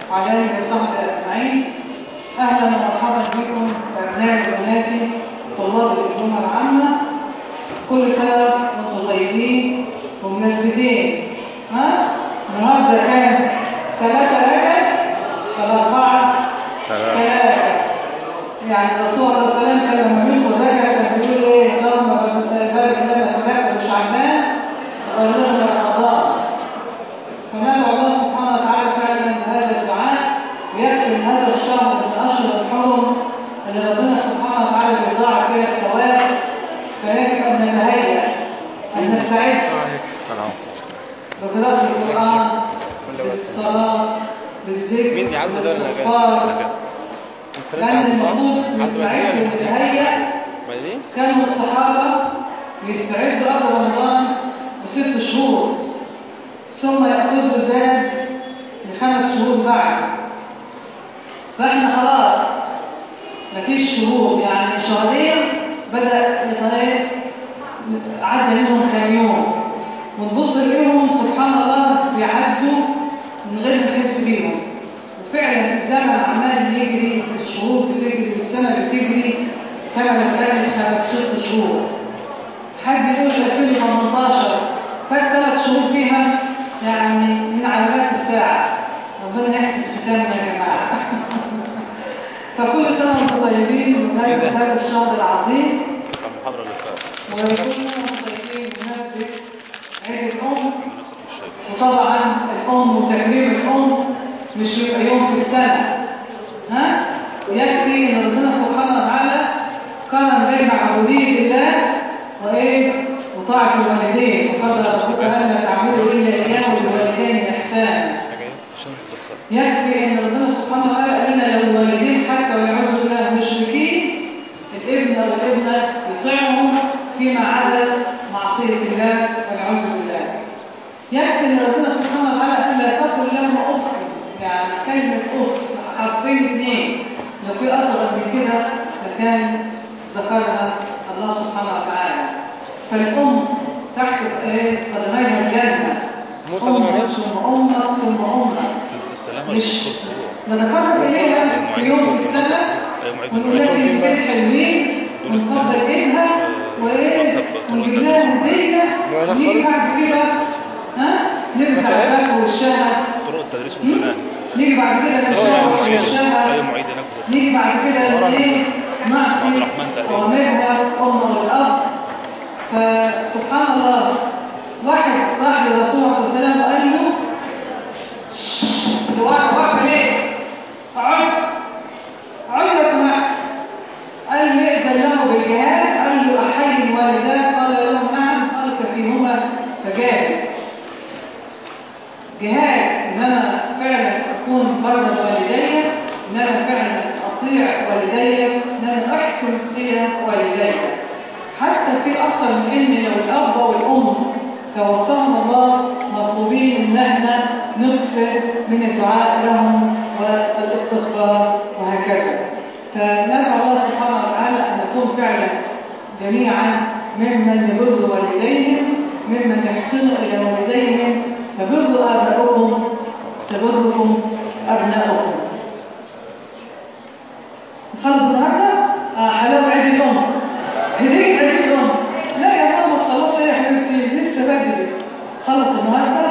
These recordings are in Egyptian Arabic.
وعلى اله وصحبه اجمعين اهلا ومرحبا بكم ابنائي وبناتي طلاب الجامعه العامه كل سنه وانتم طيبين ومناسبتين ها النهارده كام ثلاثه رجب ولا اربعه ثلاثه يعني الرسول صلى الله عليه وسلم كان لما بيدخل رجب كان بيقول ايه اللهم بارك لنا في رجب وشعبان وبلغنا رمضان فندعو الله سبحانه وتعالى فعلا هذا الدعاء ويكفي ان هذا الشهر من اشهر الحرم اللي ربنا سبحانه وتعالى بيضاعف فيها الثواب فيجب ان نتهيأ ان نستعد بقراءة القرآن بالصلاة بالذكر مين يعدي ده ولا بالاستغفار لأن المفروض نستعد ونتهيأ ما دي كانوا الصحابة يستعدوا قبل رمضان بست شهور ثم يأخذوا زاد لخمس شهور بعد فاحنا خلاص مفيش شهور يعني شهرين بدأ يطلع عدى منهم كام يوم ونبص نلاقيهم سبحان الله بيعدوا من غير ما نحس بيهم وفعلا الزمن عمال يجري الشهور بتجري والسنة بتجري كما لو كانت خمس ست شهور حد يقول 2018 فات ثلاث شهور فيها يعني من علامات الساعة ربنا يحفظ ختامنا يا جماعة فكل سنة وانتم طيبين بمناسبة هذا الشهر العظيم المحاضرة اللي فاتت وكل سنة وانتم طيبين بمناسبة عيد الأم نفس الشيء وطبعا الأم وتكريم الأم مش يبقى يوم في السنة ها يكفي ان ربنا سبحانه وتعالى قارن بين عبودية الله وإيه وطاعة الوالدين وقدر ربك ألا تعبدوا إلا إياه وبالوالدين إحسانا حاجة عشان تدخل يكفي ان ربنا سبحانه وتعالى قال لنا لو الوالدين حتى والعياذ بالله مشركين الابن او الابنه يطيعهم فيما عدا معصيه الله والعياذ بالله يكفي ان ربنا سبحانه وتعالى قال لا تقل لهما اف يعني كلمه اف حرفين اثنين لو في اصغر من كده لكان ذكرها الله سبحانه وتعالى فالام تحت ايه قدميها الجنه موسى امك لما جاش ثم امك ثم امك السلامة مش نتقرب إليها في يوم في السنة ونقول لها انت كده حلوين ونقبل ايدها وايه ونجيب لها هديه نيجي بعد كده ها نرفع الباب وشها طرق التدريس والمناهج نيجي بعد كده نشرب ايوه وشها معيد هناك نيجي بعد كده ايه نعصي اوامرها ام والاب فسبحان الله واحد راح للرسول صلى الله عليه وسلم وقال له الواحد واقف ليه؟ اقعد اقعد لو سمحت قال له يأذن له بالجهاد قال له أحي الوالدات قال له نعم قال ففيهما فجاهد جهاد إن أنا فعلا أكون برد والدي إن أنا فعلا أطيع والدي إن أنا أحسن إلى والدي حتى في أكثر من إن لو الأب والأم توفاهم الله مطلوبين إن احنا نكثر من الدعاء لهم والاستغفار وهكذا فندعو الله سبحانه وتعالى أن نكون فعلا جميعا ممن يبر والديهم ممن يحسن إلى والديهم فبروا آباؤكم تبركم أبناؤكم نخلص النهارده؟ آه حلاوة عيد الأم هدية عيد الأم لا يا ماما خلاص يا حبيبتي لسه بدري خلص النهارده؟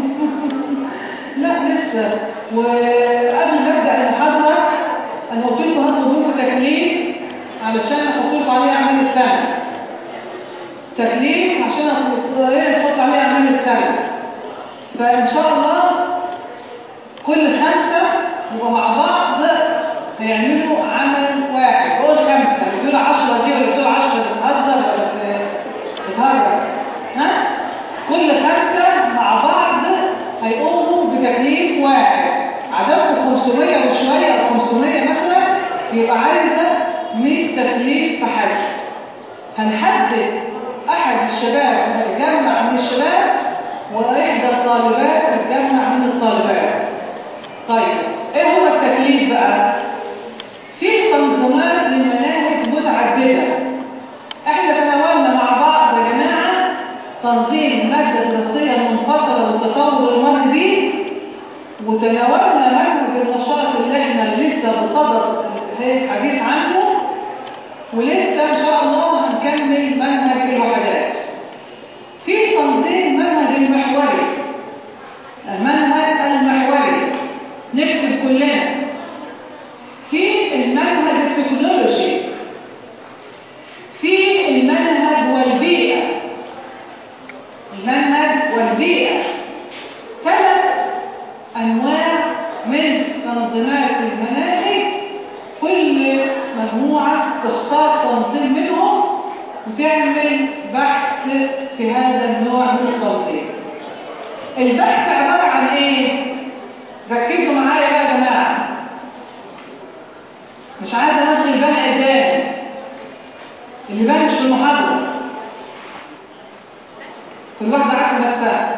لا لسه وقبل ما أبدأ المحاضرة أنا قلت لكم هطلب منكم تكليف علشان أحط لكم عليه أعمال السنة تكليف عشان أحط عليه أعمال السنة فإن شاء الله كل خمسة يبقوا مع بعض هيعملوا عمل واحد قول خمسة بتقول عشرة دي ولا بتقول عشرة بتهزر ولا بت- بتهزر ها؟ كل خمسة مع بعض هيقوموا بتكليف واحد عددكم 500 وشوية أو 500 مثلا يبقى عايزة 100 تكليف فحسب هنحدد أحد الشباب يتجمع من الشباب وإحدى الطالبات تتجمع من الطالبات طيب إيه هو التكليف بقى؟ في تنظيمات للمناهج متعددة احنا تناولنا مع بعض يا جماعة تنظيم مادة دراسية منفصلة للتطور المادي وتناولنا اخترنا منهج النشاط اللي احنا لسه بصدد الحديث عنه ولسه ان شاء الله هنكمل منهج الوحدات في تنظيم منهج المحوري المنهج المحوري نكتب كلنا في المنهج التكنولوجي في المنهج والبيئة المنهج والبيئة ثلاث أنواع من تنظيمات المناهج كل مجموعة تختار تنظيم منهم وتعمل بحث في هذا النوع من التنظيم البحث عبارة عن ايه؟ ركزوا معايا بقى يا جماعة مش عايزة نلغي البان قدام اللي بان مش في المحاضرة كل واحدة عارفة نفسها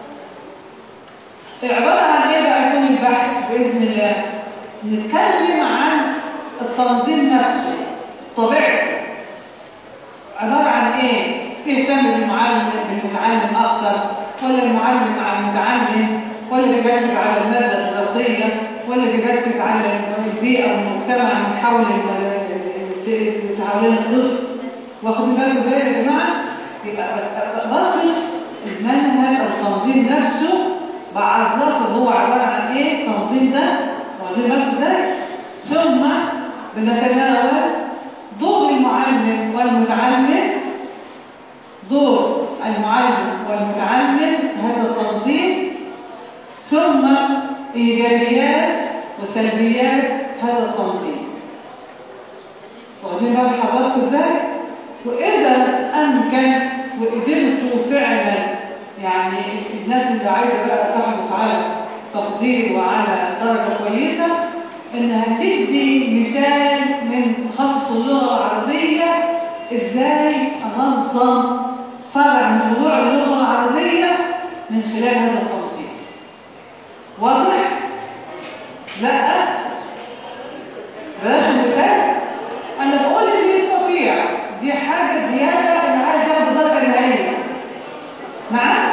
العبارة عن ايه بقى يكون البحث بإذن الله نتكلم عن التنظيم نفسه طبيعته عبارة عن ايه يهتم بالمعلم بالمتعلم اكتر ولا المعلم مع المتعلم ولا بيركز على المادة الدراسية ولا بيركز على البيئة والمجتمع من حول حوالين الطفل واخدين بالكم ازاي يا جماعة يبقى بصرف المنهج او التنظيم نفسه بعرفه هو عبارة عن ايه التنظيم ده واخدين بالكم ازاي ثم بنتناول دور المعلم والمتعلم دور المعلم والمتعلم في هذا التنظيم ثم إيجابيات وسلبيات هذا التنظيم واخدين بال حضراتكم ازاي؟ وإذا أمكن وقدرتوا فعلا يعني الناس اللي عايزة بقى تحرص على تقدير وعلى درجة كويسة انها تدي مثال من تخصص اللغة العربية ازاي انظم فرع من فروع اللغة العربية من خلال هذا التنظيم واضح؟ لا بلاش مثال انا بقول اللي يستطيع دي حاجة زيادة انا عايز اخد درجة نهائية نعم؟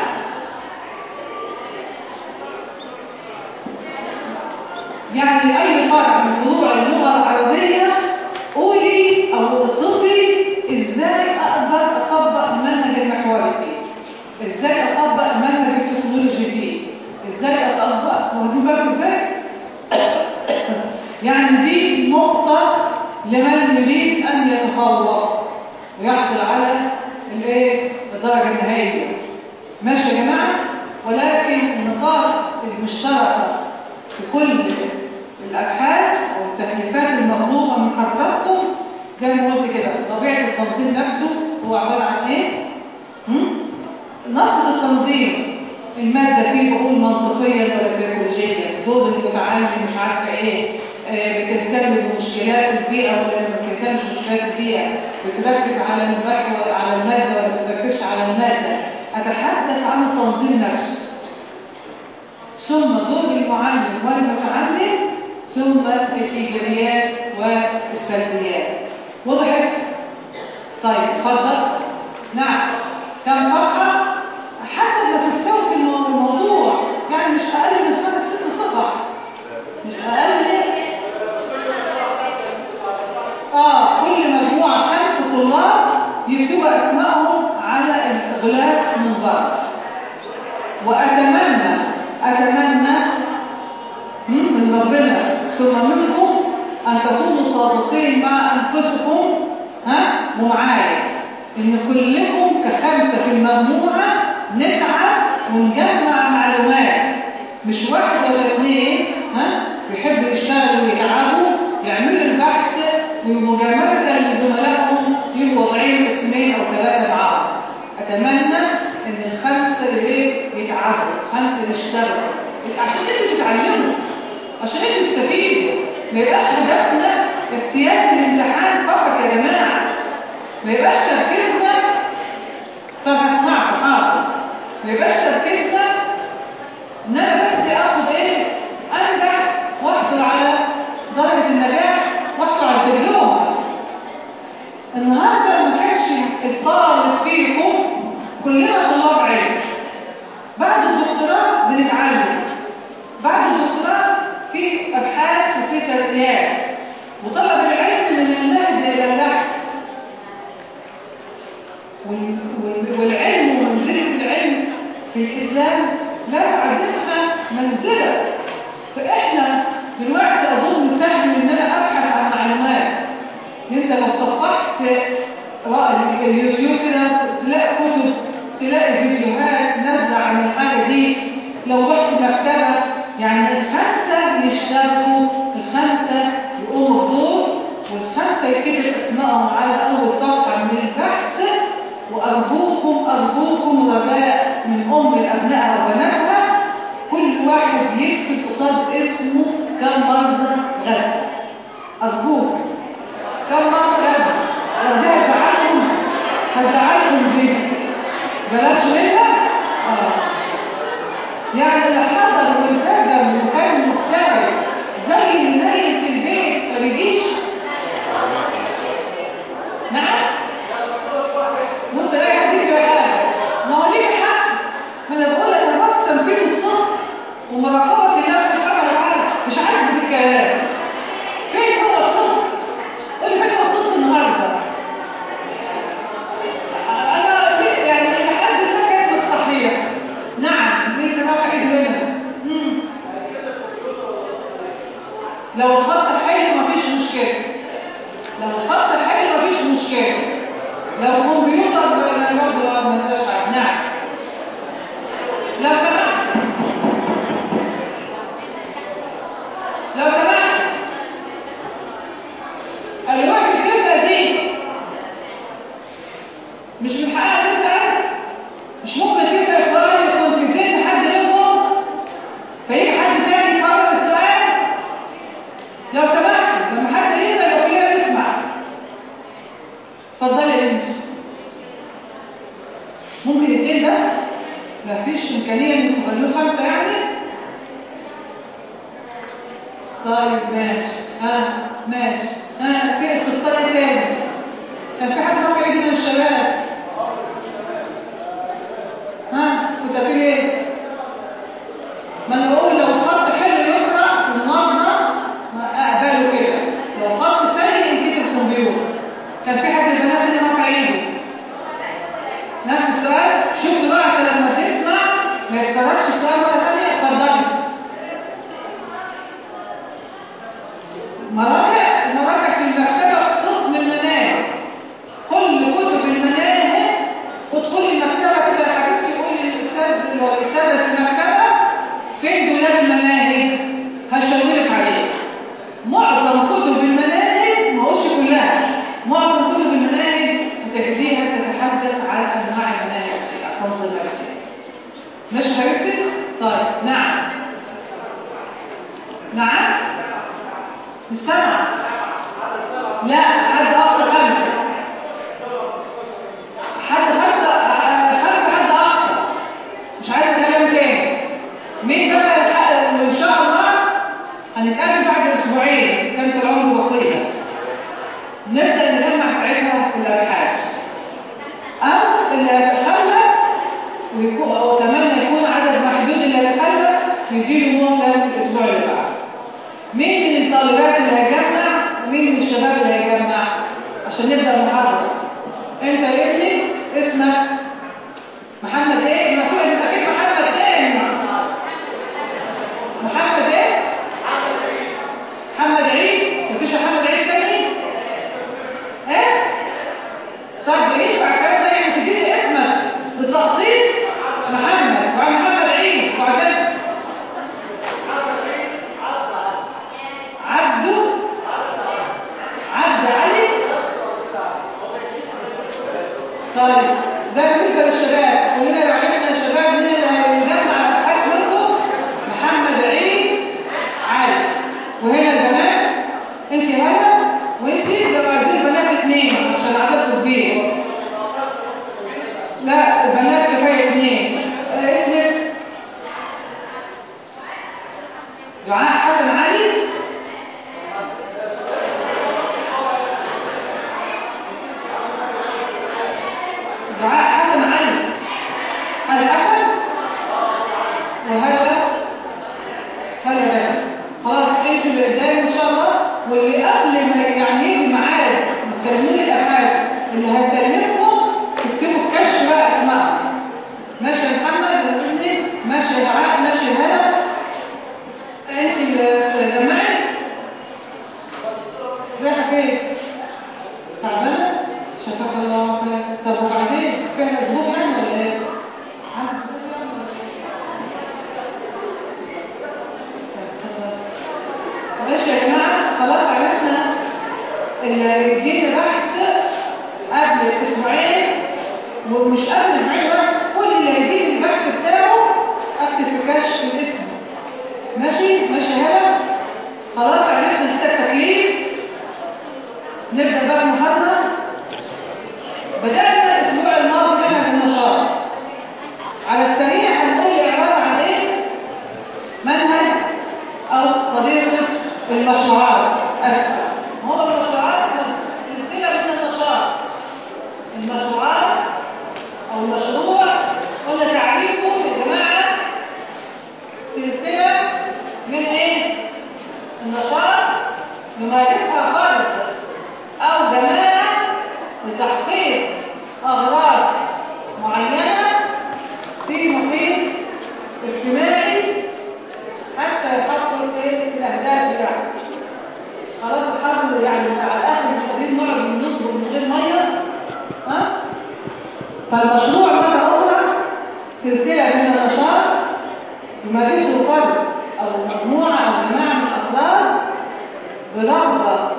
يعني أي فرع من فروع اللغة العربية قولي أو اوصفي إزاي أقدر أطبق المنهج المحوري فيه إزاي أطبق المنهج التكنولوجي فيه إزاي أطبق واخدين بالكم إزاي؟ يعني دي نقطة لمن يريد أن يتفوق ويحصل على الايه الدرجة النهائية ماشي يا جماعة ولكن النقاط المشتركة في كل الأبحاث والتكليفات المطلوبة من حضراتكم زي ما قلت كده طبيعة التنظيم نفسه هو عبارة عن إيه؟ نص التنظيم المادة فيه بقول منطقية ولا سيكولوجية دور المتعلم مش عارفة إيه آه بتهتم بمشكلات البيئة ولا ما بتهتمش بمشكلات البيئة بتركز على المحور على المادة ولا بتركزش على المادة أتحدث عن التنظيم نفسه ثم دور المعلم والمتعلم ثم الإيجابيات والسلبيات وضحت؟ طيب اتفضل نعم كم صفحة؟ حسب ما تستوي في الموضوع يعني مش أقل من خمس ست صفح مش أقل آه كل مجموعة خمس طلاب يكتبوا أسمائهم على الغلاف من بره وأتمنى أتمنى من ربنا ثم منكم أن تكونوا صادقين مع أنفسكم ها ومعايا إن كلكم كخمسة في المجموعة نتعب ونجمع معلومات مش واحد ولا اثنين ها بيحبوا يشتغلوا ويتعبوا يعملوا البحث ومجاملة لزملائهم يبقوا وضعين اسمين أو ثلاثة معاهم أتمنى إن الخمسة اللي يتعبوا الخمسة اللي يشتغلوا عشان انتوا تتعلموا عشان انتوا تستفيدوا ما يبقاش هدفنا اجتياز الامتحان فقط يا جماعة ما يبقاش تركيزنا طب هسمعكم حاضر ما يبقاش تركيزنا ان انا بس اخد ايه انجح واحصل على درجة النجاح واحصل على الدبلوم النهارده ما كانش الطالب فيكم كلنا طلاب علم بعد الدكتوراه بنتعلم بعد الدكتوراه في ابحاث وفي ترقيات وطلب العلم من المهد الى اللحد وال- وال- والعلم ومنزله العلم في الاسلام لا تعزمها منزله فاحنا دلوقتي اظن سهل ان انا ابحث عن معلومات انت لو صفحت رأي اليوتيوب كده تلاقي كتب تلاقي فيديوهات نازله عن الحاجه دي لو رحت مكتبه يعني الخمسه يشتركوا الخمسه يقوموا بدور والخمسه يكتب اسمائهم على اول صفحه من البحث وارجوكم ارجوكم رجاء من ام لابنائها وبناتها كل واحد يكتب قصاد اسمه كم مرة غدا أرجوك كم مرة غدا وده هزعلكم هزعلكم دي بلاش منها آه. يعني اللي حضر والتزم وكان مجتهد زي اللي نايم في البيت ما بيجيش نعم ممكن الاقي حد يجي يقول ما هو ليك حق ما انا بقول لك انا بس تنفيذ الصدق ومراقبه الله سبحانه وتعالى مش عارف بالكلام فين هو الصدق قول لي فين هو الصدق النهارده انا يعني لحد ما كانت صحيح نعم باذن الله حاجه منها مم. لو الخط الحي مفيش مشكله لو الخط الحي مفيش مشكله لو كمبيوتر برضه ما انتش عارف نعم لو سمحت لو سمحت الوقت الجزء دي مش من حقها تسأل مش ممكن تسأل سؤال يكون في ذهن حد منكم فيجي حد تاني يكرر السؤال لو سمحت لما حد يسأل لو كده نسمع اتفضلي انت ممكن اتنين بس مفيش امكانيه انكم تخلوه خمسه يعني طيب ماشي ها ماشي ها في استفسار ايه تاني كان في حد رافع ايدي من الشباب ها كنت هتقول ايه ما انا بقول لو خط حلو يقرا والنظره ما اقبله كده لو خط سيء ينكتب الكمبيوتر كان في حد البنات هنا رافع ايده نفس السؤال شوف بقى عشان لما تسمع ما يتكررش السؤال مره ثانيه اتفضلي مراجع مراجع في المكتبه قسم المناهج كل كتب المناهج ادخلي المكتبه كده يا حبيبتي قولي للاستاذ اللي هو الاستاذه في المكتبه فين دولاب المناهج هشاورك عليه معظم كتب المناهج ما هوش كلها معظم كتب المناهج تجديها تتحدث عن انواع المناهج التنظيمات ماشي يا حبيبتي طيب نعم نعم مستمع لا حد اقصى خمسه حد خمسه آه، خمسه حد اقصى مش عايز كلام تاني مين بقى الحق ان شاء الله هنتقابل بعد اسبوعين كان في العمر بقيه نبدا نجمع ساعتها الابحاث او اللي يتخلف ويكون او اتمنى يكون عدد محدود اللي يتخلف يجيله مهله الاسبوع اللي بعده مين من الطالبات اللي هيجمع ومين من الشباب اللي هيجمع عشان نبدا المحاضره انت يا ابني اسمك محمد ايه ما كل ده اكيد محمد ايه محمد ايه محمد عيد مفيش محمد عيد تاني ايه طب ينفع الكلام ده يعني تديني اسمك بالتقسيط محمد وعن محمد عيد وبعدين عبده عبد علي طيب ده بالنسبه للشباب كلنا لو عرفنا يا شباب مين اللي هيجمع الابحاث منكم محمد عيد علي وهنا البنات انت هنا وانت لو عايزين البنات اثنين عشان عددكم كبير لا البنات كفايه اثنين آه، اسمك دعاء حسن علي دعاء حسن علي هل حسن وهذا هل هذا خلاص انت اللي جمعت رايحه فين تعبانه شفاك الله وعافاك طب وبعدين فيها اسبوع يعني ولا ايه عندك أسبوع يعني ولا إيه؟ طب ماشي يا جماعه خلاص عرفنا اللي يجينا بحث قبل اسبوعين ومش قبل اسبوعين بس كل اللي هيجيب البحث بتاعه اكتب في كشف الاسم ماشي ماشي هلا خلاص عرفنا ستة تكليف نبدأ بقى المحاضرة بدأنا الأسبوع الماضي منهج النشاط على السريع هنقول عبارة عن إيه؟ منهج أو طريقة المشروعات أسفل هو المشروعات سلسلة من النشاط المشروعات أو المشروع قلنا تعريفه يا جماعة سلسلة من إيه؟ النشاط يمارسها فرد أو جماعة لتحقيق أغراض معينة في محيط اجتماعي حتى يحقق إيه؟ الأهداف بتاعته خلاص الحمد يعني على الآخر مش قادرين نقعد نصبر من غير مية ها؟ فالمشروع مرة أخرى سلسلة من النشاط يمارسه فرد أو مجموعة أو جماعة من الأفراد برغبة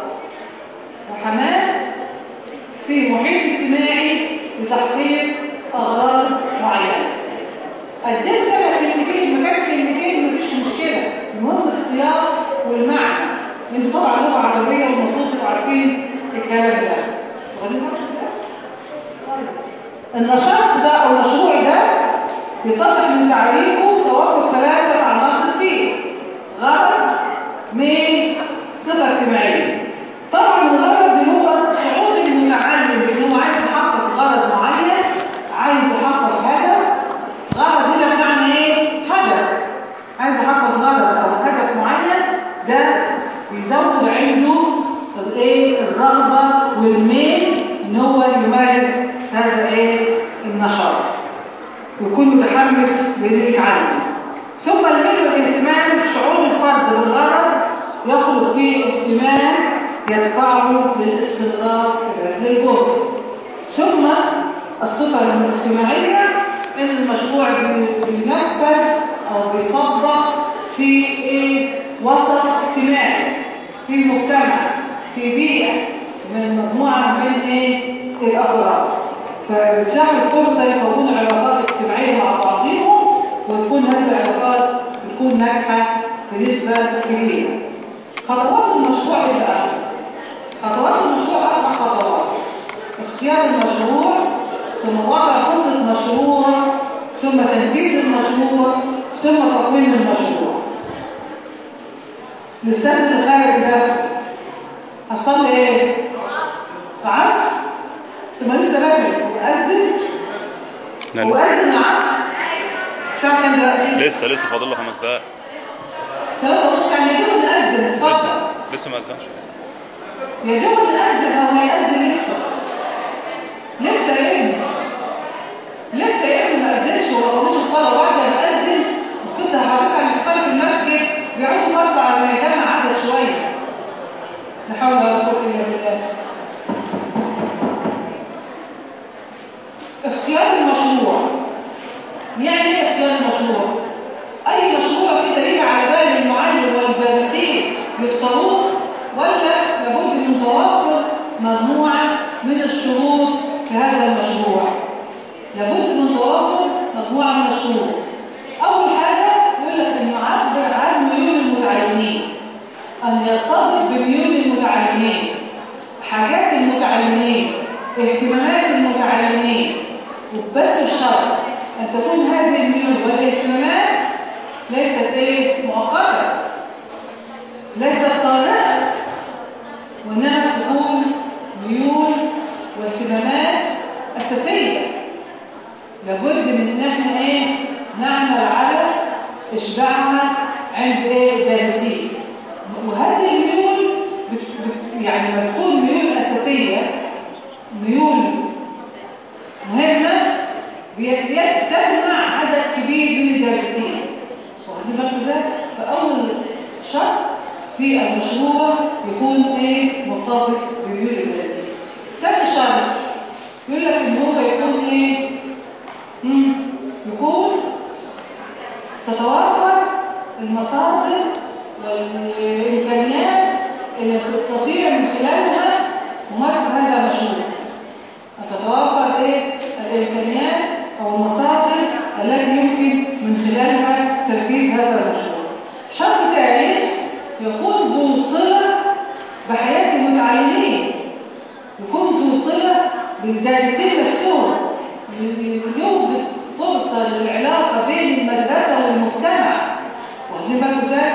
وحماس في محيط اجتماعي لتحقيق أغراض معينة. قدمت لك كلمتين مكان كلمتين مفيش مشكلة، المهم السياق والمعنى. انتوا طبعا لغة عربية والمفروض تبقوا عارفين الكلام ده. واخدين بالكم ده؟ طيب. النشاط ده أو المشروع ده يتضح من تعريفه توافق ثلاثة عناصر فيه. غرض، ميل، صفة اجتماعية. طبعا الغرض هو شعور المتعلم بأنه عايز يحقق غرض معين عايز يحقق هدف غرض هنا بمعنى ايه؟ هدف عايز يحقق غرض او هدف معين ده يزود عنده الايه الرغبه والميل ان هو يمارس هذا ايه النشاط ويكون متحمس لانه يتعلم ثم الميل والاهتمام شعور الفرد بالغرض يخلق فيه اهتمام يدفعه للاستمرار في بذل الجهد ثم الصفة الاجتماعية ان المشروع بينفذ او بيطبق في ايه وسط اجتماعي في مجتمع في بيئة من مجموعة من ايه الافراد فبتلاقي الفرصة يكونوا علاقات اجتماعية مع بعضهم وتكون هذه العلاقات تكون ناجحة بنسبة كبيرة خطوات المشروع ايه بقى؟ خطوات المشروع أربع خطوات اختيار المشروع ثم وضع خطة مشروع ثم تنفيذ المشروع ثم تقويم المشروع الاستاذ الخارج ده حصل لي ايه؟ عصر ثم لسه بدري وأذن نعم. وأذن العصر الساعة كام دلوقتي؟ لسه لسه فاضل له خمس دقايق ثلاثة ونص يعني يجب نأذن اتفضل لسه لسه ما اذنش يجب نأذن أو هيأذن لسه لسه يا ابني لسه يا ابني ما أذنش وما قاموش الصلاة واحدة بأذن وكنت هحرص على الصلاة في المسجد بيعودوا برضه على الميدان عدد شوية لا حول ولا قوة إلا بالله اختيار المشروع يعني ايه اختيار المشروع؟ أي مشروع كده يجي على بال المعلم والدارسين يختاروه ولا لابد من توفر مجموعة من الشروط في هذا المشروع لابد من توفر مجموعة من الشروط أول حاجة يقول لك أن يعبر عن ميول المتعلمين أن يرتبط بميول المتعلمين حاجات المتعلمين اهتمامات المتعلمين وبس الشرط أن تكون هذه الميول والاهتمامات ليست ايه مؤقتة ليست طارئة وإنها تكون ميول واهتمامات أساسية لابد من إن احنا إيه نعمل على إشباعها عند إيه الدارسين وهذه الميول بت بت يعني ما تكون ميول أساسية ميول مهمة بيجتمع عدد كبير من الدارسين واخدين بالكم ازاي؟ فأول في المشروع يكون ايه متفق بميول الناس تاني شرط يقول لك ان هو يكون ايه مم. يكون تتوفر المصادر والامكانيات اللي تستطيع من خلالها ممارسه هذا المشروع أن تتوفر ايه الامكانيات او المصادر التي يمكن من خلالها تنفيذ هذا المشروع شرط ثالث يكون ذو صله بحياه المتعلمين يكون ذو صله بالدارسين نفسهم يوجد فرصه للعلاقه بين المدرسه والمجتمع واخدين بالكم ازاي؟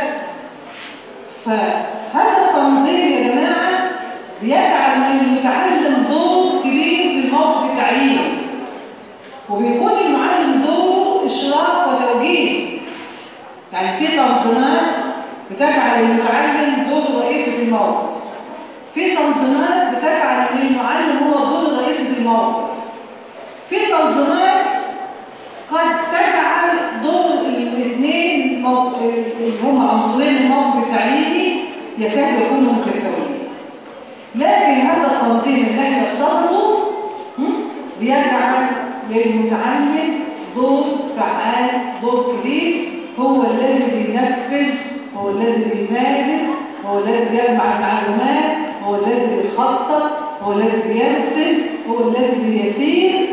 فهذا التنظيم يا جماعه بيجعل المتعلم دور كبير في الموقف التعليمي وبيكون المعلم دوره اشراف وتوجيه يعني في تنظيمات بتجعل المتعلم دور رئيسي في الموقف في تنظيمات بتجعل ان المعلم هو الدور الرئيسي في الموقف في تنظيمات قد تجعل دور الاثنين موق- اللي هم عنصرين الموقف التعليمي يكاد يكونوا متساويين لكن هذا التنظيم اللي احنا اخترته هم، بيجعل للمتعلم دور فعال دور كبير هو الذي بينفذ هو الذي بيمارس هو الذي بيجمع المعلومات هو الذي بيخطط هو الذي بيرسم هو الذي بيسير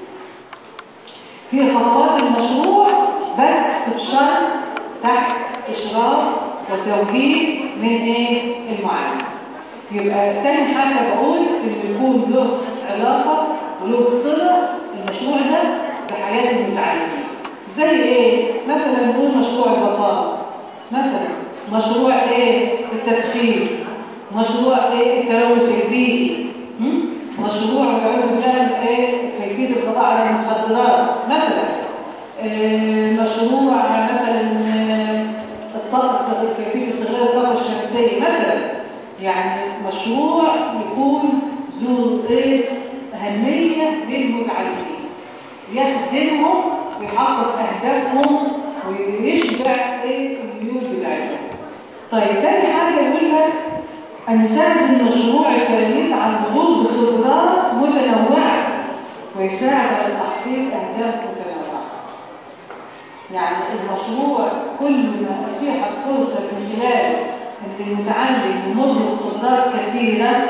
في خطوات المشروع بس بشرط تحت إشراف وتوجيه من إيه المعلم يبقى تاني حاجة بقول إن يكون له علاقة وله صلة المشروع ده بحياة المتعلمين زي إيه؟ مثلا نقول مشروع البطاقة مثلا مشروع إيه؟ التدخين مشروع إيه؟ التلوث البيئي هم؟ مشروع والعياذ بالله إيه؟ كيفية القضاء على المخدرات مثلا آه، مشروع مثلا آه، الطاقة كيفية استغلال الطاقة الشمسية مثلا يعني مشروع يكون ذو ايه أهمية للمتعلمين يخدمهم ويحقق أهدافهم ويشبع ايه الميول بتاعتهم طيب تاني حاجة يقول لك أن يساعد المشروع التلميذ على النضوج بخبرات متنوعة ويساعد على تحقيق أهداف متنوعة يعني المشروع كل ما أتيحت فرصة من خلال أن المتعلم يمر بخبرات كثيرة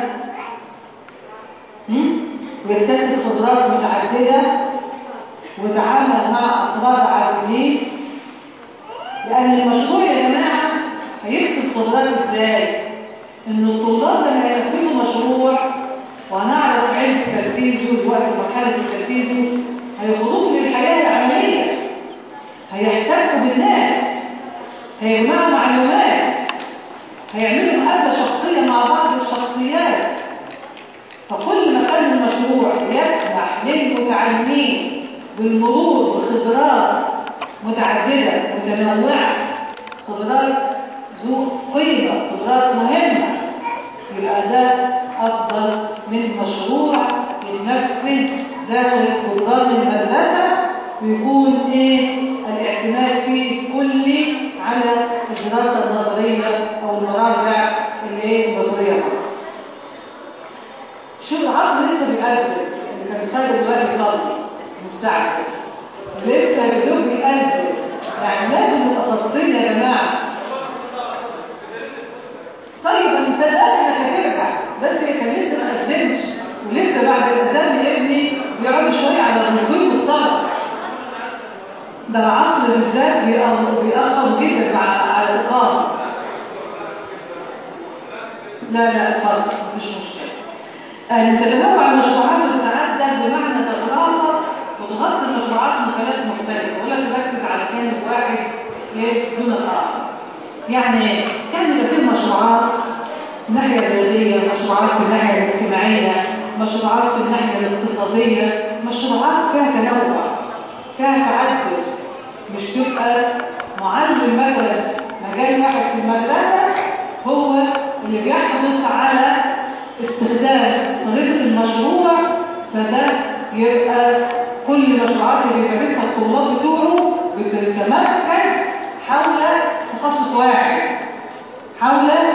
هم؟ ويكتسب خبرات متعددة ويتعامل مع أفراد عديدين لأن المشروع يا جماعة هيكسب خبرات إزاي؟ إن الطلاب لما ينفذوا مشروع وهنعرف علم تنفيذه الوقت مرحلة تنفيذه هيخرجوا من الحياة العملية هيحتكوا بالناس هيجمعوا معلومات هيعملوا مقابلة شخصية مع بعض الشخصيات فكل ما كان المشروع يسمح للمتعلمين بالمرور بخبرات متعددة متنوعة خبرات ذو قيمة خبرات مهمة يبقى ده أفضل من مشروع ينفذ داخل قدرات المدرسة ويكون إيه الاعتماد فيه كلي على الدراسة النظرية أو المراجع اللي هي النظرية فقط. شو العصر لسه بيقدم اللي كان خالد دلوقتي يصلي مستعجل لسه بدون بيقدم يعني لازم متخصصين يا جماعة طيب انت ده احنا هترجع بس كان لسه ما قدمش ولسه بعد الاذان يا ابني بيقعد شويه على الركوع والصلاه ده العصر بالذات بيأخر بيأخر جدا مع على الإقامة لا لا اتفضل مفيش مشكلة أن تتنوع المشروعات وتتعدد بمعنى تترابط وتغطي المشروعات مجالات مختلفة ولا تركز على جانب واحد إيه دون الآخر يعني إيه؟ يعني يبقى في مشروعات الناحية الرياضية مشروعات في الناحية الاجتماعية مشروعات في الناحية الاقتصادية مشروعات فيها تنوع فيها تعدد مش تبقى معلم مثلا مجال واحد في المدرسة هو اللي بيحرص على استخدام طريقة المشروع فده يبقى كل المشروعات اللي بيمارسها الطلاب بتوعه بتتمركز حول تخصص واحد حول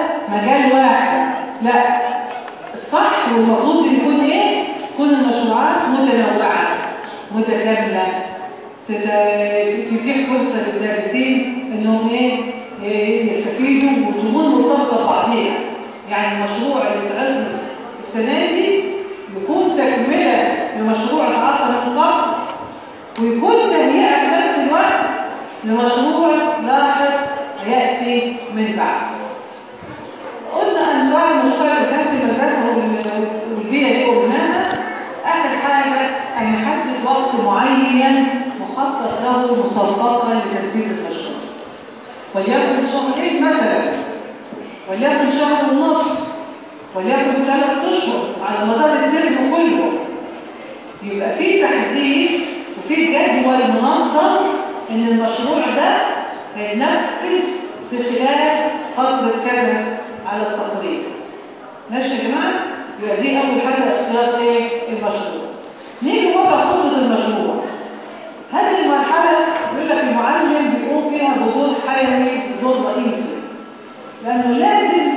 لا الصح والمفروض إن يكون ايه تكون المشروعات متنوعه متكامله تت- تتيح فرصه للدارسين انهم ايه إيه، يستفيدوا وتكون مرتبطه ببعضيها يعني المشروع اللي اتعرض السنه دي يكون تكمله لمشروع اتعطى من قبل ويكون تهيئه في نفس الوقت لمشروع لاحق ياتي من بعد قلنا انواع المشروع اللي كان في المدرسه وال- والبيئه اللي قلناها اخر حاجه ان نحدد وقت معين مخطط له مسبقا لتنفيذ المشروع وليكن شهرين مثلا وليكن شهر ونص وليكن ثلاث اشهر على مدار الترم كله يبقى في تحديد وفي جدول منظم ان المشروع ده هيتنفذ في خلال فتره كذا على التقرير ماشي يا جماعه يبقى دي اول حاجه اختيار ايه المشروع نيجي وضع خطه المشروع هذه المرحله بيقول لك المعلم بيقوم فيها بدور حيوي بدور رئيسي لانه لازم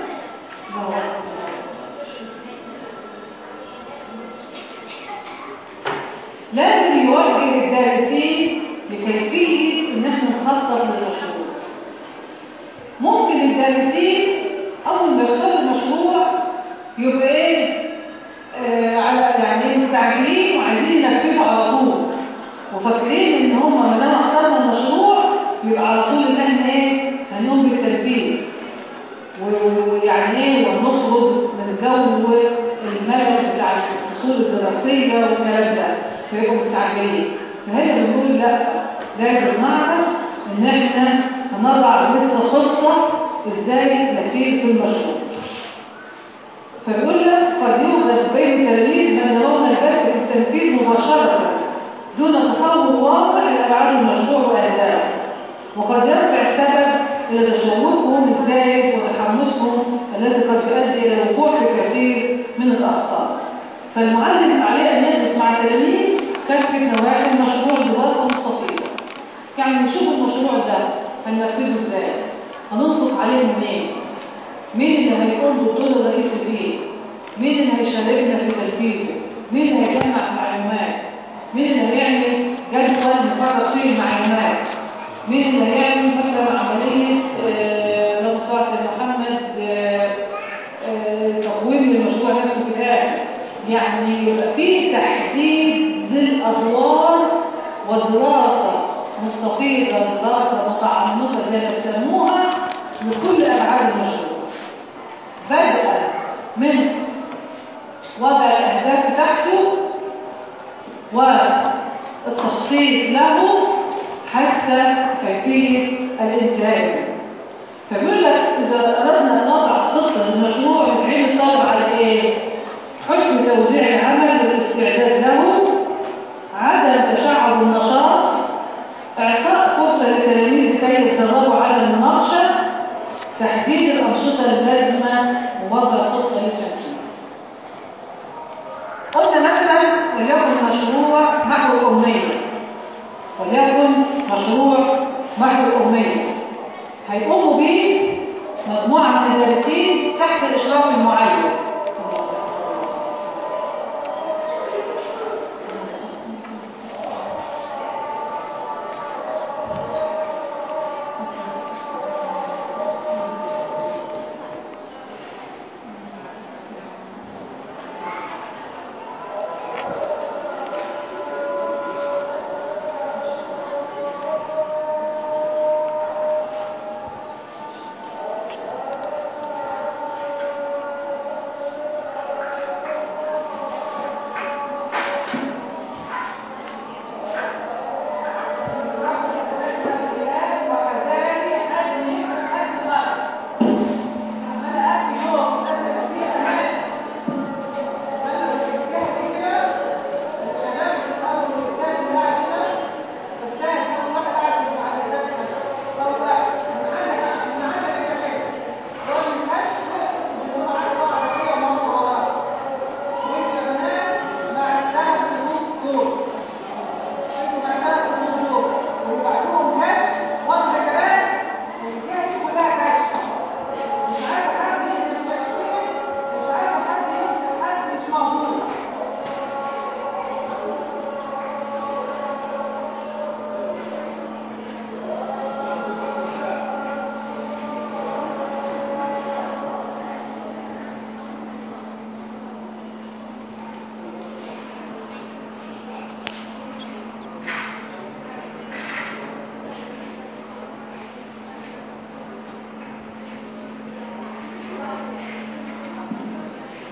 لازم يوجه الدارسين لكيفيه ان احنا نخطط للمشروع ممكن الدارسين اول ما يختاروا المشروع يبقى ايه آه على يعني إيه مستعجلين وعايزين ينفذوا على طول وفاكرين ان هم ما دام اخترنا المشروع يبقى على طول ان احنا ايه هنقوم بالتنفيذ و- ويعني ايه ونخرج من جو الملل بتاع الفصول الدراسيه والكلام ده فيبقوا مستعجلين فهنا بنقول لا لازم نعرف ان احنا هنضع مثل خطه ازاي نسير في المشروع فبيقول لك قد يوجد بين التلاميذ من يرون البدء في التنفيذ مباشره دون تصور واضح لابعاد المشروع واهدافه وقد يرجع السبب الى تشوقهم الزايد وتحمسهم الذي قد يؤدي الى الوقوع في كثير من الاخطاء فالمعلم عليه ان يدرس مع التلاميذ كافه نواحي المشروع بدراسه مستفيضه يعني نشوف المشروع ده هننفذه ازاي هننطق عليه منين مين اللي هيكون دكتور الرئيسي فيه مين اللي هيشاركنا في تنفيذه مين اللي هيجمع معلومات مين اللي هيعمل جدول نفرق فيه المعلومات مين اللي هيعمل مثلا عمليه آه، اللهم صل على سيدنا محمد آه، آه، تقويم للمشروع نفسه في الاخر يعني يبقى في تحديد للادوار ودراسه مستفيضه دراسه متعمقه زي ما بيسموها لكل ابعاد المشروع بدءا من وضع الاهداف بتاعته والتخطيط له حتى كيفيه الانتهاء فبيقول لك اذا اردنا ان نضع خطه للمشروع يتعين الطالب على ايه حسن توزيع العمل والاستعداد له عدم تشعب النشاط اعطاء فرصه للتلاميذ كي يتدربوا على المناقشه تحديد الانشطه اللازمه ووضع خطه للتنفيذ قلنا مثلا وليكن مشروع محو الامنيه وليكن مشروع محو الامنيه هيقوموا به مجموعه من الدارسين تحت الاشراف المعين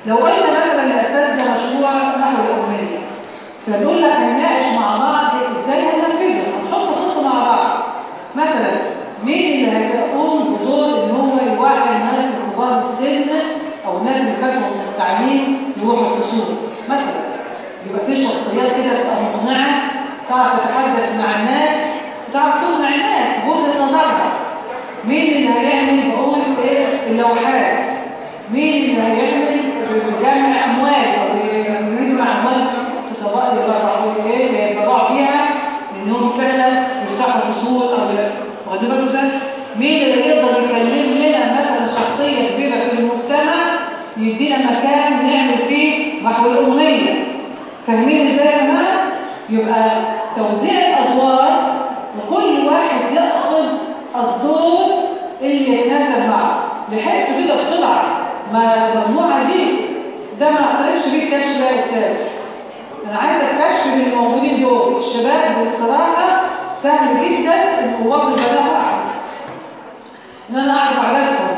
لو قلنا مثلا الاساس ده مشروع نحو الاميه فنقول لك هنناقش مع بعض ازاي هننفذه هنحط خطه مع بعض مثلا مين اللي هيقوم بدور ان هو يوعي الناس الكبار السن او الناس اللي فاتوا من التعليم يروحوا الفصول مثلا يبقى في شخصيات كده تبقى مقنعه تعرف تتحدث مع الناس وتعرف تقنع الناس بوجهه نظرها مين اللي هيعمل بقول ايه اللوحات مين اللي هيعمل جمع اموال او يجمع اموال تطبق يبقى ايه يتبرعوا فيها انهم فعلا يفتحوا فصول او واخدين بالكم ازاي مين اللي يقدر يكلم لنا مثلا شخصيه كبيره في المجتمع يدينا مكان نعمل فيه محو الامنيه فاهمين ازاي يا جماعه يبقى توزيع الادوار وكل واحد ياخذ الدور اللي يتناسب معه لحقت كده بسرعه ما المجموعه دي ده ما اعترفش بيه الكشف ده يا استاذ انا عايزه الكشف من الموجودين دول الشباب بصراحه سهل جدا ان هو بلاها اعرف ان انا اعرف عددهم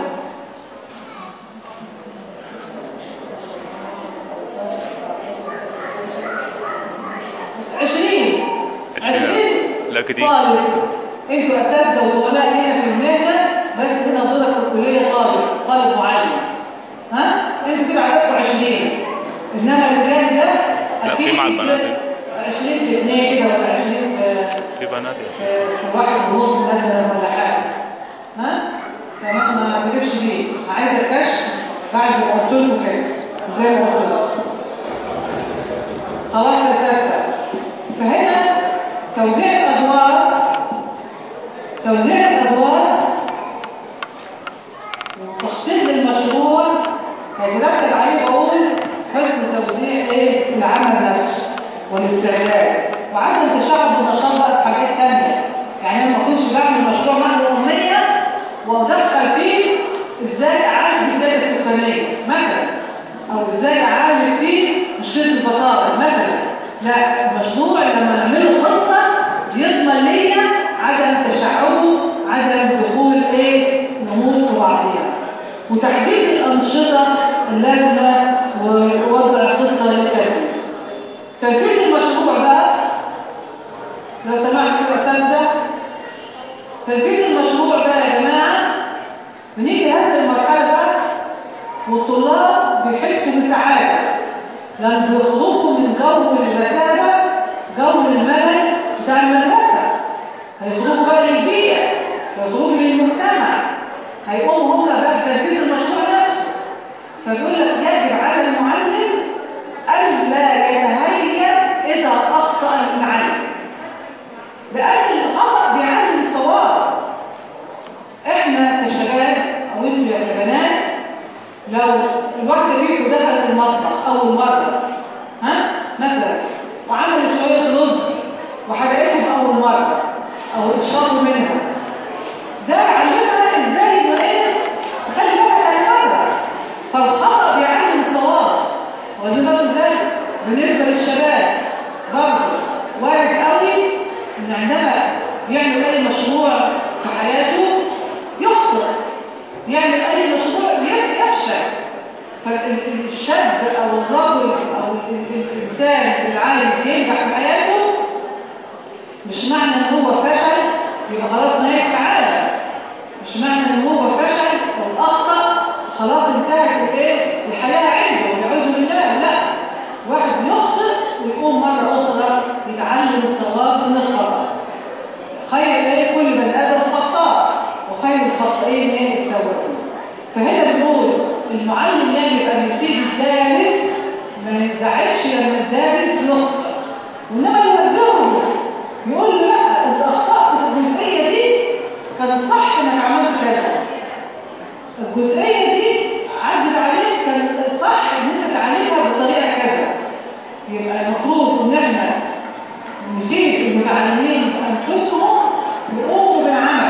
عشرين عشرين لا كتير. طالب انتوا اساتذه وزملاء لينا في المهنه بس هنا دورك في الكليه طالب طالب معلم ها انتوا كده عددكم 20 انما الرجال ده لا، في أكيد مع البنات. 20 في 2 كده ولا 20 في في بنات يا شيخ في في واحد ونص مثلا ولا حاجه ها تمام ما بجيبش بيه عايز الكشف بعد ما قلت لكم كده زي ما قلت لكم خلاص يا اساتذه فهنا توزيع الادوار توزيع الادوار وتخطيط للمشروع هيترتب عليه بقول حسن توزيع ايه العمل نفسه والاستعداد وعدم تشعب النشاط بقى في حاجات تانية يعني انا ما كنتش بعمل مشروع محو اميه وادخل فيه ازاي اعالج الزياده السكانيه مثلا او ازاي اعالج فيه مشكله البطاله مثلا لا المشروع لما نعمله خطه يضمن ليا عدم تشعبه عدم دخول ايه نموذج وبعضيها وتحديد الانشطه اللازمه ووضع خطه للتنفيذ تنفيذ المشروع بقى لو سمحت يا اساتذه تنفيذ المشروع بقى يا جماعه بنيجي هذه المرحله بقى والطلاب بيحسوا بسعاده لان بيخرجوا من جو الرتابه جو الملل بتاع المدرسه هيخرجوا بقى للبيئه هيخرجوا للمجتمع هيقوموا هم بقى بتنفيذ المشروع نفسه فبيقول لك يجب على المعلم الا يتهيأ اذا اخطا المعلم لان الخطا بيعلم الصواب احنا كشباب او انتوا يا بنات لو الواحده فيكم دخلت المطبخ اول مره ها مثلا وعملت شويه رز وحرقتهم اول مره او اشفاطوا منها ده يعلمها ازاي ان ايه تخلي بالك على مره فالخطا بيعلم الصواب ودي برضه ازاي بالنسبه للشباب برضه وارد قوي ان عندما يعمل اي مشروع في حياته يخطئ يعمل اي مشروع يفشل فالشاب او الرجل او الانسان اللي عايز ينجح في حياته مش معنى ان هو فشل يبقى خلاص نهايه العالم مش معنى ان هو فشل او اخطا خلاص انتهت الايه الحياه عنده والعياذ بالله لا واحد يخطئ ويقوم مره اخرى يتعلم الصواب من الخطا خير ايه كل بني ادم خطاء وخير الخطائين ايه التوابين فهنا بنقول المعلم يجب ان يسيب الدارس ما يزعلش لما الدارس يخطئ وانما يوجهه يقول له لا انت اخطات في الجزئيه دي كان صح انك عملت كذا الجزئيه دي عدت عليك كان صح ان انت تعالجها بطريقه كذا يبقى المفروض ان احنا نسيب المتعلمين انفسهم يقوموا بالعمل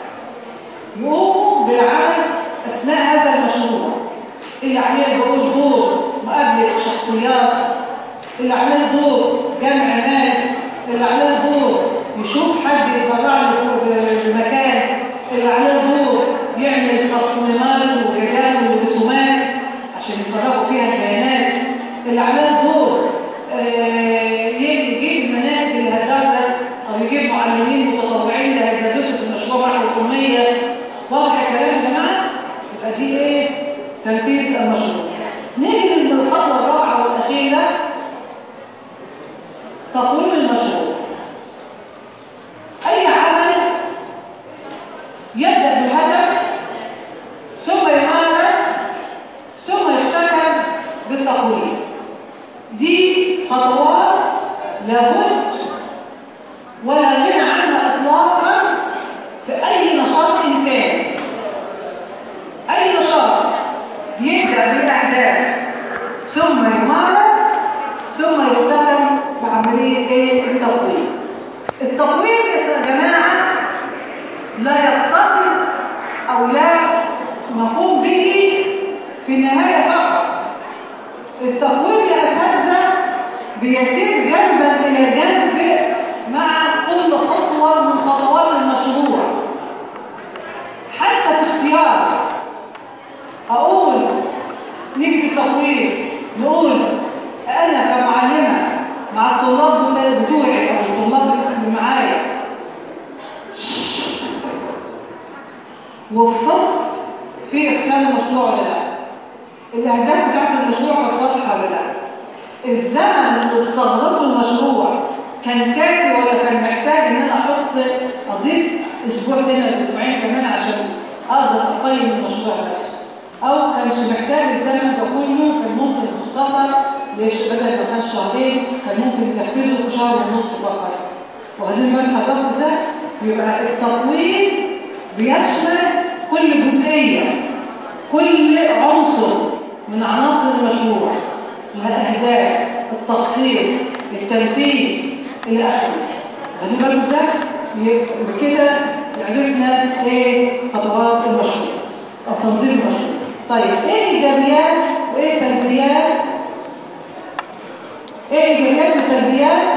يقوموا بالعمل اثناء هذا المشروع اللي عليه بقول دور مقابله شخصيات اللي عليه دور جمع مال اللي عليه دور يشوف حد يتبرع له بمكان اللي عليه دور يعمل تصميمات وجدال ورسومات عشان يفرغوا فيها تنفيذ المشروع نيجي للخطوة الرابعة والأخيرة تقويم المشروع أي عمل يبدأ بهدف ثم يمارس ثم يختتم بالتقويم دي خطوات لابد ولا غنى عنها اطلاقا في اي نشاط انساني اي نشاط يبدا بالاهداف ثم يمارس ثم يختتم بعمليه ايه التقويم التقويم يا جماعه لا يقتصر او لا نقوم به في النهايه فقط التقويم يا اساتذه بيسير جنبا الى جنب مع كل خطوه من خطوات المشروع حتى في اختيار اقول نيجي في التقويم نقول انا كمعلمه مع الطلاب بتوعي او الطلاب اللي معايا وفقت في اختيار المشروع ولا لا الاهداف بتاعت المشروع كانت واضحه ولا لا الزمن اللي استغرقه المشروع كان كافي ولا كان محتاج ان انا احط اضيف اسبوع تاني ولا اسبوعين كمان عشان اقدر اقيم المشروع نفسه او كانش محتاج الزمن ده كله كان ممكن مختصر ليش بدل ما كان شهرين كان ممكن ننفذه في شهر ونص فقط وبعدين بقى الهدف ده يبقى التقويم بيشمل كل جزئيه كل عنصر من عناصر المشروع الاهداف التخطيط التنفيذ الى اخره خلي بالك ازاي بكده عرفنا ايه خطوات المشروع او تنظيم المشروع طيب ايه ايجابيات وايه سلبيات ايه ايجابيات وسلبيات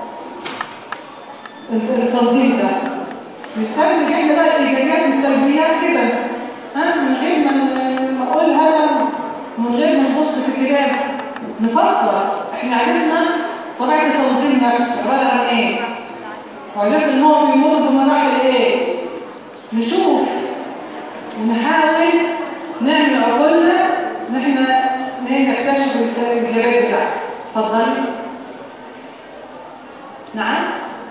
التنظيم ده نستخدم احنا بقى الايجابيات والسلبيات كده ها من غير ما اقولها من غير ما نبص في الكتاب نفكر احنا عرفنا طبيعه التنظيم نفسه عباره عن ايه وعرفنا ان هو بيمر بمراحل ايه نشوف ونحاول نعمل عقولنا ان احنا نكتشف الايجابيات بتاعته اتفضلي نعم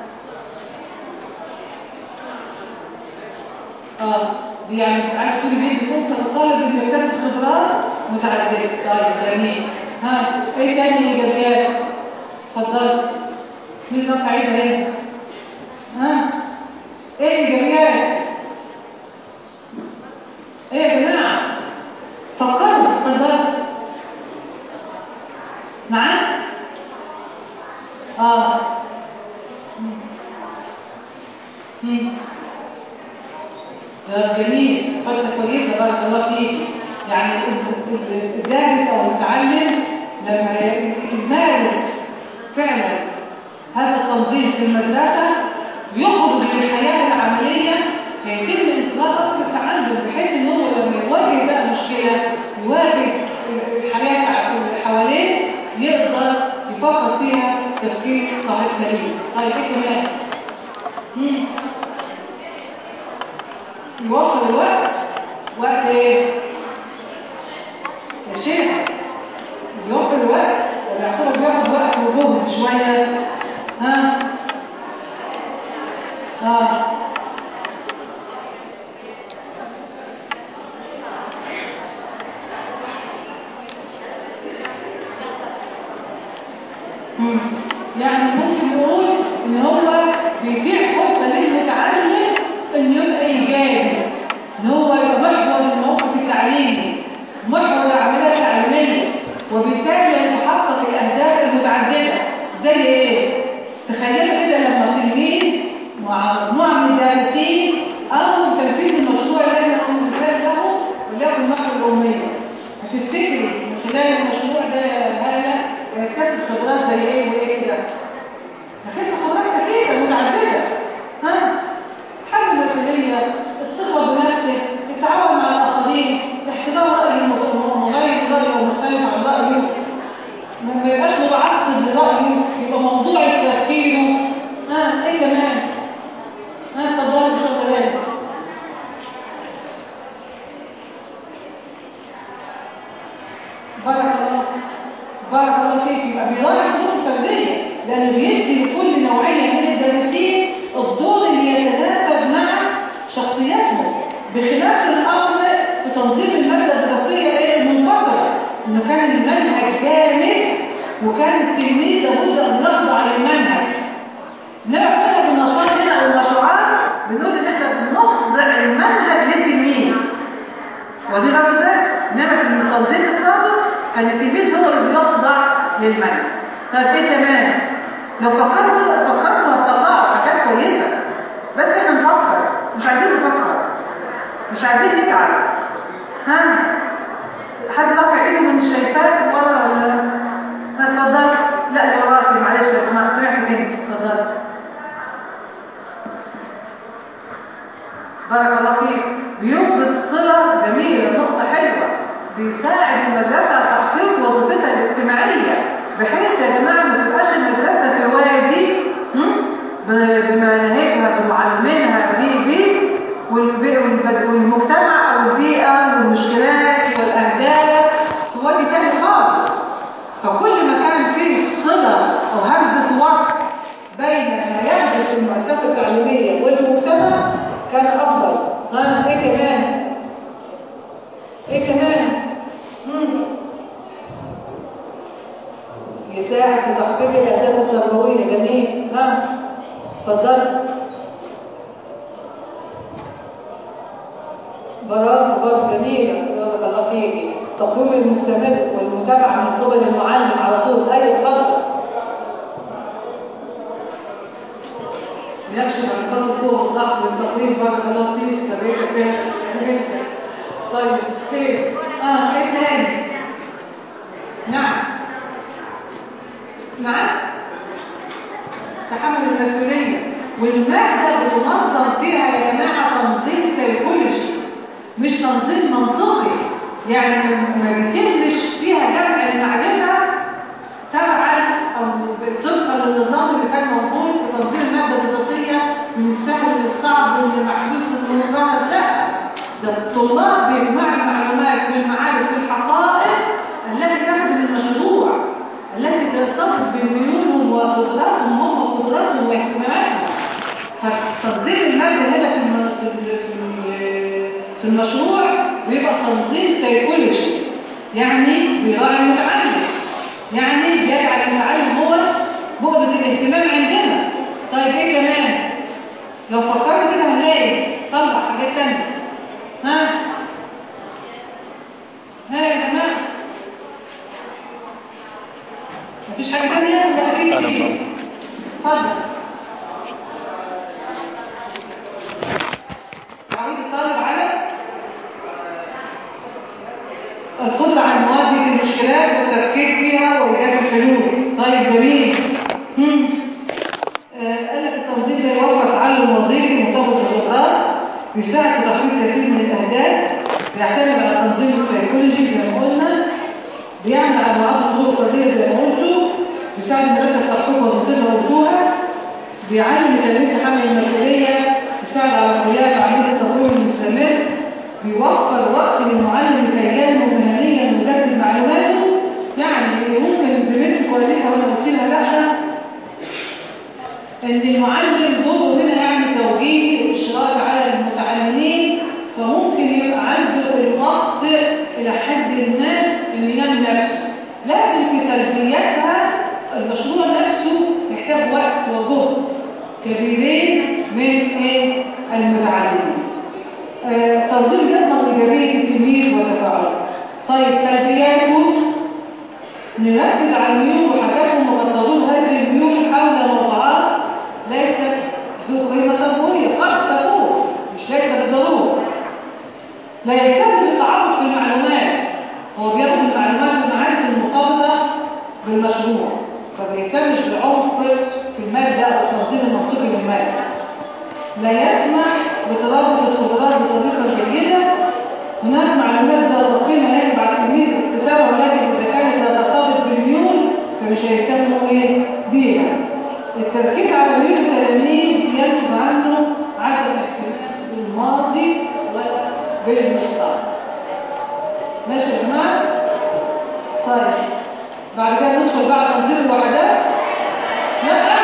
اه يعني عارف كل بيدي فرصه للطالب انه يكتسب خبرات متعدده طيب جميل ها ايه تاني ايجابيات اتفضل مين اللي عايزها هنا ها ايه ايجابيات ايه يا جماعه فكروا اتفضل نعم اه مم. ده جميل فكرة كويسة بارك الله فيك يعني الدارس أو المتعلم لما يمارس فعلا هذا التنظيم في المدرسة يخرج للحياة العملية هيتم انتظار أصل التعلم بحيث إن هو لما يواجه بقى مشكلة يواجه الحياة اللي حواليه يقدر يفكر فيها تفكير صحيح سليم طيب ايه كمان؟ يوفر الوقت وقت ايه يا شيخ يوفر الوقت ولا يعتبر بياخد وقت وجهد شويه ها اه مم. يعني ممكن نقول ان هو بيديع فرصه للمتعلم ان يبقى ايجابي ان هو يبقى محور الموقف التعليمي محور العمليه التعليميه وبالتالي يتحقق الاهداف المتعدده زي ايه تخيلوا كده لما تلميذ مع مجموعه من الدارسين او تنفيذ المشروع اللي احنا نقول مثال له وليكن محو الاميه هتفتكري من خلال المشروع ده هذا يكتسب خبرات زي ايه وايه كده هتكتسب خبرات كثيره متعدده ها تحمل مسؤولية الثقة بنفسه التعاون مع الآخرين احترام رأي المغير رأيه ومختلف عن رأيه ما يبقاش متعصب لرأيه يبقى موضوع تفكيره ها ايه كمان ها اتفضلي شغلانه بارك الله بارك الله فيك يبقى بيراعي الظروف الفرديه لانه بيدي لكل نوعيه من الدارسين الدور اللي يتناسب مع شخصياتهم بخلاف الامر في تنظيم الماده الدراسيه ايه المنفصله انه كان المنهج جامد وكان التلميذ لابد ان يخضع للمنهج نعمل بالنشاط هنا او المشروعات بنقول ان احنا بنخضع المنهج للتلميذ ودي غير ذلك انما في التنظيم السابق كان التلميذ هو اللي بيخضع للمنهج طب ايه كمان لو فكرت فكرت هتطلعوا حاجات كويسه بس احنا نفكر مش عايزين نفكر مش عايزين نتعب ها حد رافع ايده من الشايفات ورا ولا ما اتفضل لا يا وراكي معلش لو سمعت سمعت كلمه اتفضل بارك الله فيك بيوجد صلة جميلة نقطة حلوة بيساعد المدرسة على تحقيق وظيفتها الاجتماعية بحيث يا جماعة ما تبقاش المدرسة في وادي هم؟ ب- بمناهجها بمعلمينها بي بي والبي- والب- والمجتمع أو البيئة والمشكلات والأهداف في وادي تاني خالص فكل ما كان فيه صلة أو همزة وصل بين ما يحدث في المؤسسة التعليمية والمجتمع كان أفضل ها إيه كمان إيه كمان مم. يساعد في تحقيق الأهداف التربوية جميل ها اتفضل برافو برافو جميلة بارك الله فيك التقويم المستمر والمتابعة من قبل المعلم على طول أي اتفضل يكشف عن خط الضوء والضغط والتقويم بارك الله فيك سبيك فيها طيب خير اه ايه تاني نعم نعم تحمل المسؤولية والمادة بتنظم فيها يا جماعة تنظيم سيكولوجي مش تنظيم منطقي يعني ما- ما بيتمش فيها جمع المعرفة تبعا او طبقا للنظام اللي كان موجود في تنظيم الماده الدراسيه من السهل للصعب واللي محسوس للمنظمه لا ده الطلاب بيجمعوا المعلومات والمعارف والحقائق التي تخدم المشروع التي ترتبط بميولهم وقدراتهم هم وقدراتهم واهتماماتهم فتنظيم المادة هنا في الم- في ال- في ال- في المشروع بيبقى تنظيم سيكولوجي يعني بيراعي المتعلم يعني يجعل المعلم هو بؤرة الاهتمام عندنا طيب ايه كمان لو فكرت كده هنلاقي طلع حاجات تانية ها ها يا جماعة مفيش حاجة تانية ولا اكيد أنا في؟ بقى. اتفضل عاوز الطالب على القدرة على مواجهة المشكلات والتفكير فيها وإيجاد الحلول طيب جميل هم. آه، قال لك التنظيم ده يوفر تعلم وظيفي مرتبط بالخبرات بيساعد في تحقيق كثير من الأهداف بيعتمد على التنظيم السيكولوجي زي ما قلنا بيعمل على مراعاة الظروف الفردية زي ما قلتوا بيساعد المدرسة في تحقيق وظيفتها وقتها بيعلم التلاميذ تحمل المسؤولية بيساعد على قيادة عملية التطوير المستمر بيوفر وقت للمعلم لكي ينمو مهنيا ويجدد معلوماته يعني اللي ممكن زميلتك قالتها وانا قلت لها لا ان المعلم دوره هنا يعمل توجيه واشراف على المتعلمين فممكن يبقى عنده الوقت الى حد ما ان ينمي نفسه لكن في سلبياتها المشروع نفسه يحتاج وقت وجهد كبيرين من ايه المتعلمين آه، تنظيم يضمن ايجابيه التلميذ وتفاعله طيب سلبياته نركز على الميول وحاجاتهم وقد تدور هذه الميول حول موضوعات ليست ذو قيمه تربويه قد تكون مش ليس بالضروره لا يهتم بالتعمق في المعلومات هو بياخد المعلومات والمعارف المرتبطه بالمشروع فبيهتمش بالعمق في الماده او التنظيم المنطقي للماده لا يسمح بترابط الخبرات بطريقه جيده هناك معلومات ذات قيمه يجب على التلميذ اكتسابها ولكن اذا كانت لا ترتبط بالميول فمش هيهتموا ايه بيها التركيز على ميول التلاميذ ينتج عنه عدم اهتمام بالماضي بالمستقبل ماشي يا جماعه طيب بعد كده ندخل بقى تنظيم الوحدات لا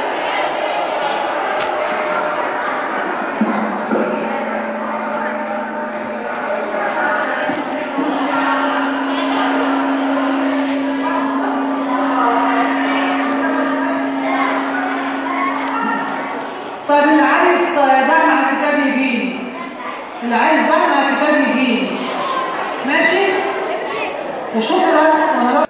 طيب اللي عايز دعم على الكتاب يجيني اللي عايز دعم على الكتاب يجيني ماشي وشكرا وانا